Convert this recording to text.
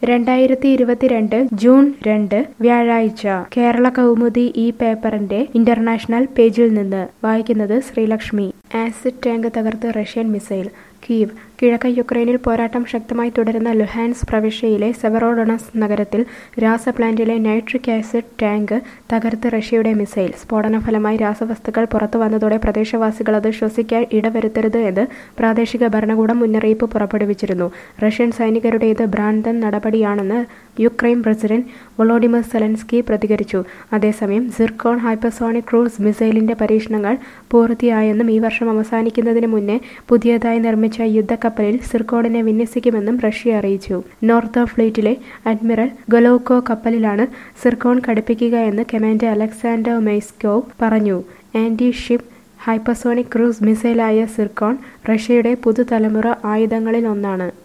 രണ്ടായിരത്തി ഇരുപത്തിരണ്ട് ജൂൺ രണ്ട് വ്യാഴാഴ്ച കേരള കൗമുദി ഈ പേപ്പറിന്റെ ഇന്റർനാഷണൽ പേജിൽ നിന്ന് വായിക്കുന്നത് ശ്രീലക്ഷ്മി ആസിഡ് ടാങ്ക് തകർത്ത് റഷ്യൻ മിസൈൽ കീവ് കിഴക്കൻ യുക്രൈനിൽ പോരാട്ടം ശക്തമായി തുടരുന്ന ലുഹാൻസ് പ്രവിശ്യയിലെ സെവറോഡൊണസ് നഗരത്തിൽ രാസ പ്ലാന്റിലെ നൈട്രിക് ആസിഡ് ടാങ്ക് തകർത്ത് റഷ്യയുടെ മിസൈൽ സ്ഫോടന ഫലമായി രാസവസ്തുക്കൾ പുറത്തു വന്നതോടെ പ്രദേശവാസികൾ അത് ശ്വസിക്കാൻ ഇടവരുത്തരുത് എന്ന് പ്രാദേശിക ഭരണകൂടം മുന്നറിയിപ്പ് പുറപ്പെടുവിച്ചിരുന്നു റഷ്യൻ സൈനികരുടെ ഇത് ഭ്രാന്തൻ നടപടിയാണെന്ന് യുക്രൈൻ പ്രസിഡന്റ് വൊളോഡിമർ സെലൻസ്കി പ്രതികരിച്ചു അതേസമയം സിർക്കോൺ ഹൈപ്പർസോണിക് ക്രൂസ് മിസൈലിന്റെ പരീക്ഷണങ്ങൾ പൂർത്തിയായെന്നും ഈ വർഷം അവസാനിക്കുന്നതിന് മുന്നേ പുതിയതായി നിർമ്മിച്ച യുദ്ധക്കപ്പലിൽ സിർക്കോണിനെ വിന്യസിക്കുമെന്നും റഷ്യ അറിയിച്ചു നോർത്ത് ഫ്ലീറ്റിലെ അഡ്മിറൽ ഗൊലോക്കോ കപ്പലിലാണ് സിർക്കോൺ ഘടിപ്പിക്കുക എന്ന് കമാൻഡർ അലക്സാണ്ടർ മെയ്സ്കോവ് പറഞ്ഞു ആന്റി ഷിപ്പ് ഹൈപ്പർസോണിക് ക്രൂസ് മിസൈലായ സിർക്കോൺ റഷ്യയുടെ പുതുതലമുറ ആയുധങ്ങളിൽ ഒന്നാണ്